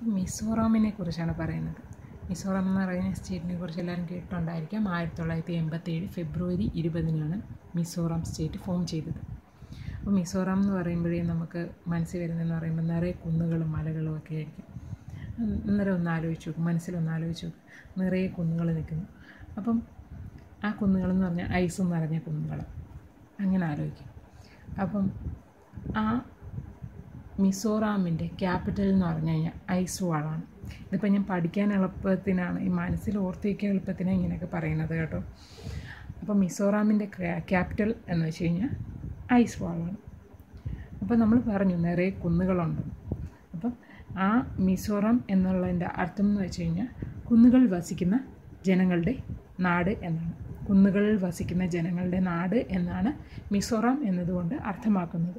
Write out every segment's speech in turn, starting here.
അപ്പം മിസോറാമിനെ കുറിച്ചാണ് പറയുന്നത് മിസോറാം എന്ന് പറയുന്ന സ്റ്റേറ്റിനെ കുറിച്ച് എല്ലാവരും കേട്ടിട്ടുണ്ടായിരിക്കാം ആയിരത്തി തൊള്ളായിരത്തി എൺപത്തി ഏഴ് ഫെബ്രുവരി ഇരുപതിനാണ് മിസോറാം സ്റ്റേറ്റ് ഫോം ചെയ്തത് അപ്പോൾ മിസോറാം എന്ന് പറയുമ്പോഴേ നമുക്ക് മനസ്സിൽ വരുന്നതെന്ന് പറയുമ്പോൾ നിറയെ കുന്നുകളും മലകളും ഒക്കെ ആയിരിക്കും അന്നേരം ഒന്ന് ആലോചിച്ച് നോക്കും മനസ്സിലൊന്ന് ആലോചിച്ച് നോക്കും നിറയെ കുന്നുകൾ നിൽക്കുന്നു അപ്പം ആ കുന്നുകളെന്ന് പറഞ്ഞാൽ ഐസും നിറഞ്ഞ കുന്നുകൾ അങ്ങനെ ആലോചിക്കും അപ്പം ആ മിസോറാമിൻ്റെ ക്യാപിറ്റൽ എന്ന് പറഞ്ഞു കഴിഞ്ഞാൽ ഐസ്വാളാണ് ഇതിപ്പോൾ ഞാൻ പഠിക്കാൻ എളുപ്പത്തിനാണ് ഈ മനസ്സിൽ ഓർത്തിരിക്കാൻ എളുപ്പത്തിനാണ് ഇങ്ങനെയൊക്കെ പറയുന്നത് കേട്ടോ അപ്പോൾ മിസോറാമിൻ്റെ ക്യാപിറ്റൽ എന്ന് വെച്ച് കഴിഞ്ഞാൽ ഐസ്വാളാണ് അപ്പോൾ നമ്മൾ പറഞ്ഞു നിറയെ കുന്നുകളുണ്ട് അപ്പം ആ മിസോറാം എന്നുള്ളതിൻ്റെ അർത്ഥം എന്ന് വെച്ച് കഴിഞ്ഞാൽ കുന്നുകൾ വസിക്കുന്ന ജനങ്ങളുടെ നാട് എന്നാണ് കുന്നുകളിൽ വസിക്കുന്ന ജനങ്ങളുടെ നാട് എന്നാണ് മിസോറാം എന്നതുകൊണ്ട് അർത്ഥമാക്കുന്നത്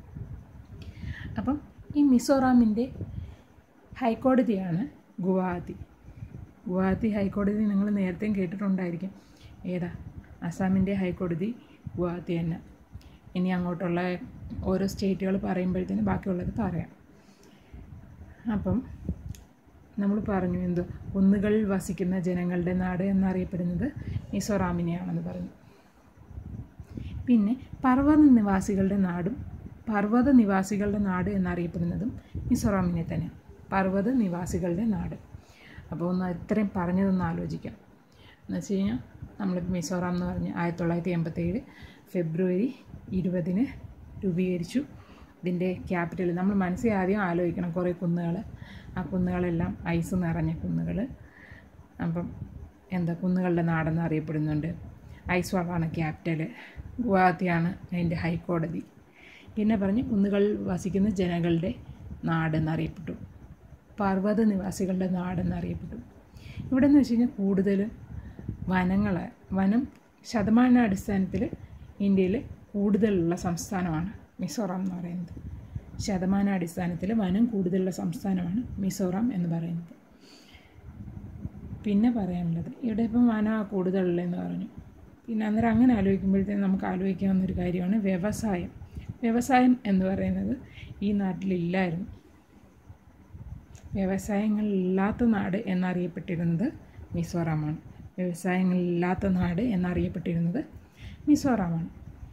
അപ്പം ഈ മിസോറാമിൻ്റെ ഹൈക്കോടതിയാണ് ഗുവാഹത്തി ഗുവാഹത്തി ഹൈക്കോടതി നിങ്ങൾ നേരത്തെയും കേട്ടിട്ടുണ്ടായിരിക്കും ഏതാ അസാമിൻ്റെ ഹൈക്കോടതി ഗുവാഹത്തി തന്നെ ഇനി അങ്ങോട്ടുള്ള ഓരോ സ്റ്റേറ്റുകൾ പറയുമ്പോഴത്തേന് ബാക്കിയുള്ളത് പറയാം അപ്പം നമ്മൾ പറഞ്ഞു എന്തോ കുന്നുകളിൽ വസിക്കുന്ന ജനങ്ങളുടെ നാട് എന്നറിയപ്പെടുന്നത് മിസോറാമിനെയാണെന്ന് പറഞ്ഞു പിന്നെ പർവ്വത നിവാസികളുടെ നാടും പർവ്വത നിവാസികളുടെ നാട് എന്നറിയപ്പെടുന്നതും മിസോറാമിനെ തന്നെ പർവ്വത നിവാസികളുടെ നാട് അപ്പോൾ ഒന്ന് ഇത്രയും പറഞ്ഞതൊന്ന് ആലോചിക്കാം എന്ന് വെച്ച് കഴിഞ്ഞാൽ നമ്മളിപ്പോൾ മിസോറാം എന്ന് പറഞ്ഞ് ആയിരത്തി തൊള്ളായിരത്തി എൺപത്തേഴ് ഫെബ്രുവരി ഇരുപതിന് രൂപീകരിച്ചു ഇതിൻ്റെ ക്യാപിറ്റൽ നമ്മൾ മനസ്സിൽ ആദ്യം ആലോചിക്കണം കുറേ കുന്നുകൾ ആ കുന്നുകളെല്ലാം ഐസ് നിറഞ്ഞ കുന്നുകൾ അപ്പം എന്താ കുന്നുകളുടെ നാടെന്ന് അറിയപ്പെടുന്നുണ്ട് ഐസ്വാളാണ് ക്യാപിറ്റൽ ഗുവാഹത്തിയാണ് അതിൻ്റെ ഹൈക്കോടതി പിന്നെ പറഞ്ഞ് കുന്നുകളിൽ വസിക്കുന്ന ജനങ്ങളുടെ നാടെന്നറിയപ്പെട്ടു പർവ്വത നിവാസികളുടെ നാടെന്നറിയപ്പെട്ടു ഇവിടെ എന്ന് വെച്ച് കഴിഞ്ഞാൽ കൂടുതൽ വനങ്ങൾ വനം ശതമാനാടിസ്ഥാനത്തിൽ ഇന്ത്യയിൽ കൂടുതലുള്ള സംസ്ഥാനമാണ് മിസോറാം എന്ന് പറയുന്നത് ശതമാനാടിസ്ഥാനത്തിൽ വനം കൂടുതലുള്ള സംസ്ഥാനമാണ് മിസോറാം എന്ന് പറയുന്നത് പിന്നെ പറയാനുള്ളത് ഇവിടെ ഇപ്പം വനം കൂടുതലുള്ളതെന്ന് പറഞ്ഞു പിന്നെ അന്നേരം അങ്ങനെ ആലോചിക്കുമ്പോഴത്തേക്കും നമുക്ക് ആലോചിക്കാവുന്നൊരു കാര്യമാണ് വ്യവസായം വ്യവസായം എന്ന് പറയുന്നത് ഈ നാട്ടിലില്ലായിരുന്നു വ്യവസായങ്ങളില്ലാത്ത നാട് എന്നറിയപ്പെട്ടിരുന്നത് മിസോറാമാണ് വ്യവസായങ്ങളില്ലാത്ത നാട് എന്നറിയപ്പെട്ടിരുന്നത് മിസോറാമാണ്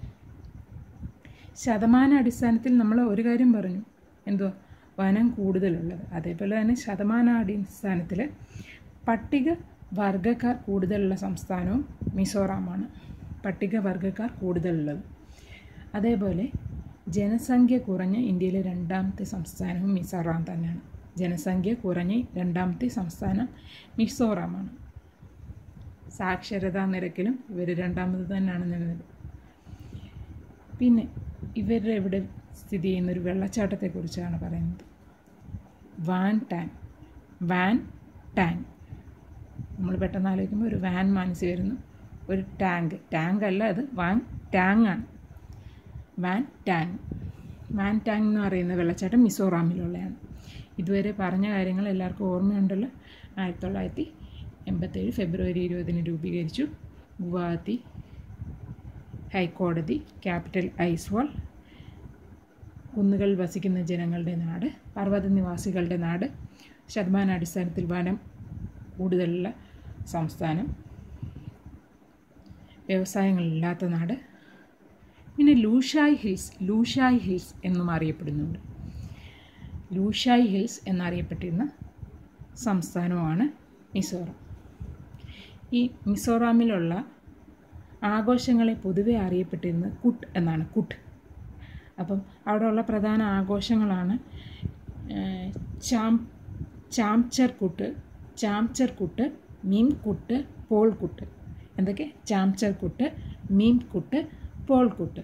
ശതമാന അടിസ്ഥാനത്തിൽ നമ്മൾ ഒരു കാര്യം പറഞ്ഞു എന്തോ വനം കൂടുതലുള്ളത് അതേപോലെ തന്നെ ശതമാന അടിസ്ഥാനത്തിൽ പട്ടിക വർഗക്കാർ കൂടുതലുള്ള സംസ്ഥാനവും മിസോറാമാണ് പട്ടിക വർഗക്കാർ കൂടുതലുള്ളത് അതേപോലെ ജനസംഖ്യ കുറഞ്ഞ ഇന്ത്യയിലെ രണ്ടാമത്തെ സംസ്ഥാനവും മിസോറാം തന്നെയാണ് ജനസംഖ്യ കുറഞ്ഞ രണ്ടാമത്തെ സംസ്ഥാനം മിസോറാമാണ് സാക്ഷരതാ നിരക്കിലും ഇവർ രണ്ടാമത് തന്നെയാണ് നിന്നത് പിന്നെ ഇവരുടെ ഇവിടെ സ്ഥിതി ചെയ്യുന്ന ഒരു വെള്ളച്ചാട്ടത്തെക്കുറിച്ചാണ് പറയുന്നത് വാൻ ടാൻ വാൻ ടാൻ നമ്മൾ പെട്ടെന്ന് ആലോചിക്കുമ്പോൾ ഒരു വാൻ മനസ്സിൽ വരുന്നു ഒരു ടാങ്ക് ടാങ്ക് അല്ല അത് വാൻ ടാങ് ആണ് വാൻ ടാങ് വാൻ ടാങ് എന്ന് പറയുന്ന വെള്ളച്ചാട്ടം മിസോറാമിലുള്ളതാണ് ഇതുവരെ പറഞ്ഞ കാര്യങ്ങൾ എല്ലാവർക്കും ഓർമ്മയുണ്ടല്ലോ ആയിരത്തി തൊള്ളായിരത്തി എൺപത്തേഴ് ഫെബ്രുവരി ഇരുപതിന് രൂപീകരിച്ചു ഗുവാഹത്തി ഹൈക്കോടതി ക്യാപിറ്റൽ ഐസ്വാൾ കുന്നുകളിൽ വസിക്കുന്ന ജനങ്ങളുടെ നാട് പർവ്വത നിവാസികളുടെ നാട് ശതമാനാടിസ്ഥാനത്തിൽ വനം കൂടുതലുള്ള സംസ്ഥാനം വ്യവസായങ്ങളില്ലാത്ത നാട് പിന്നെ ലൂഷായ് ഹിൽസ് ലൂഷായ് ഹിൽസ് എന്നും അറിയപ്പെടുന്നുണ്ട് ലൂഷായ് ഹിൽസ് എന്നറിയപ്പെട്ടിരുന്ന സംസ്ഥാനമാണ് മിസോറാം ഈ മിസോറാമിലുള്ള ആഘോഷങ്ങളെ പൊതുവെ അറിയപ്പെട്ടിരുന്നത് കുട്ട് എന്നാണ് കുട്ട് അപ്പം അവിടെയുള്ള പ്രധാന ആഘോഷങ്ങളാണ് ചാം ചാംചർ കുട്ട് ചാംചർ കുട്ട് മീം കുട്ട് പോൾ കുട്ട് എന്തൊക്കെ ചാംചർ കുട്ട് മീം കുട്ട് പോൾ കുട്ട്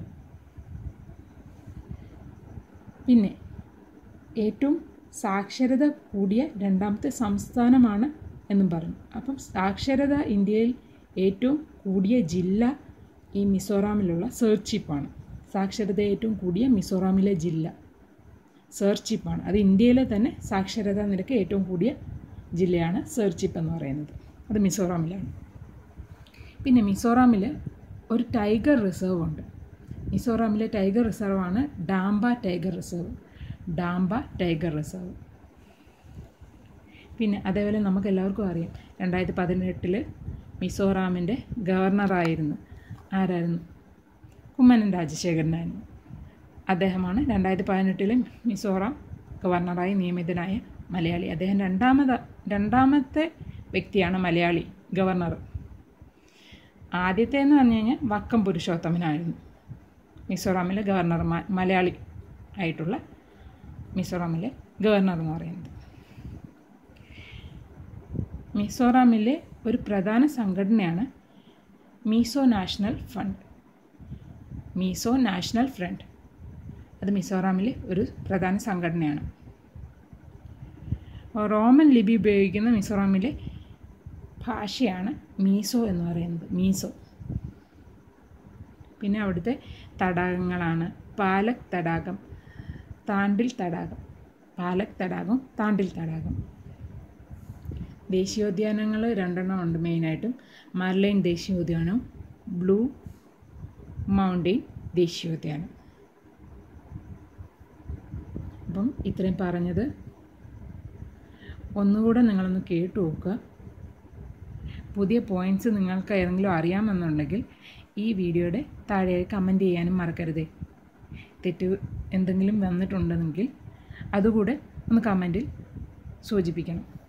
പിന്നെ ഏറ്റവും സാക്ഷരത കൂടിയ രണ്ടാമത്തെ സംസ്ഥാനമാണ് എന്നും പറഞ്ഞു അപ്പം സാക്ഷരത ഇന്ത്യയിൽ ഏറ്റവും കൂടിയ ജില്ല ഈ മിസോറാമിലുള്ള സെർച്ചിപ്പാണ് സാക്ഷരത ഏറ്റവും കൂടിയ മിസോറാമിലെ ജില്ല സെർച്ചിപ്പാണ് അത് ഇന്ത്യയിലെ തന്നെ സാക്ഷരതാ നിരക്ക് ഏറ്റവും കൂടിയ ജില്ലയാണ് സെർച്ചിപ്പ് എന്ന് പറയുന്നത് അത് മിസോറാമിലാണ് പിന്നെ മിസോറാമിൽ ഒരു ടൈഗർ റിസർവ് ഉണ്ട് മിസോറാമിലെ ടൈഗർ റിസർവാണ് Dampa tiger reserve Dampa tiger reserve പിന്നെ അതേപോലെ നമുക്ക് എല്ലാവർക്കും അറിയാം രണ്ടായിരത്തി പതിനെട്ടിൽ മിസോറാമിൻ്റെ ഗവർണറായിരുന്നു ആരായിരുന്നു കുമ്മനം രാജശേഖരനായിരുന്നു അദ്ദേഹമാണ് രണ്ടായിരത്തി പതിനെട്ടിലെ മിസോറാം ഗവർണറായി നിയമിതനായ മലയാളി അദ്ദേഹം രണ്ടാമത് രണ്ടാമത്തെ വ്യക്തിയാണ് മലയാളി ഗവർണർ ആദ്യത്തെ എന്ന് പറഞ്ഞു കഴിഞ്ഞാൽ വക്കം പുരുഷോത്തമനായിരുന്നു മിസോറാമിലെ ഗവർണർ മ- മലയാളി ആയിട്ടുള്ള മിസോറാമിലെ ഗവർണർ എന്ന് പറയുന്നത് മിസോറാമിലെ ഒരു പ്രധാന സംഘടനയാണ് Mizo National fund Mizo National Front അത് മിസോറാമിലെ ഒരു പ്രധാന സംഘടനയാണ് റോമൻ ലിപി ഉപയോഗിക്കുന്ന മിസോറാമിലെ ഭാഷയാണ് മീസോ എന്ന് പറയുന്നത് മീസോ പിന്നെ അവിടുത്തെ തടാകങ്ങളാണ് പാലക് തടാകം താണ്ടിൽ തടാകം പാലക് തടാകം താണ്ടിൽ തടാകം ദേശീയോദ്യാനങ്ങൾ രണ്ടെണ്ണം ഉണ്ട് മെയിനായിട്ടും മർലൈൻ ദേശീയോദ്യാനവും ബ്ലൂ മൗണ്ടെയിൻ ദേശീയോദ്യാനം അപ്പം ഇത്രയും പറഞ്ഞത് ഒന്നുകൂടെ നിങ്ങളൊന്ന് കേട്ടു നോക്കുക പുതിയ പോയിൻറ്റ്സ് നിങ്ങൾക്ക് ഏതെങ്കിലും അറിയാമെന്നുണ്ടെങ്കിൽ ഈ വീഡിയോയുടെ താഴെ കമൻറ്റ് ചെയ്യാനും മറക്കരുതേ തെറ്റ് എന്തെങ്കിലും വന്നിട്ടുണ്ടെങ്കിൽ അതുകൂടെ ഒന്ന് കമൻറ്റിൽ സൂചിപ്പിക്കണം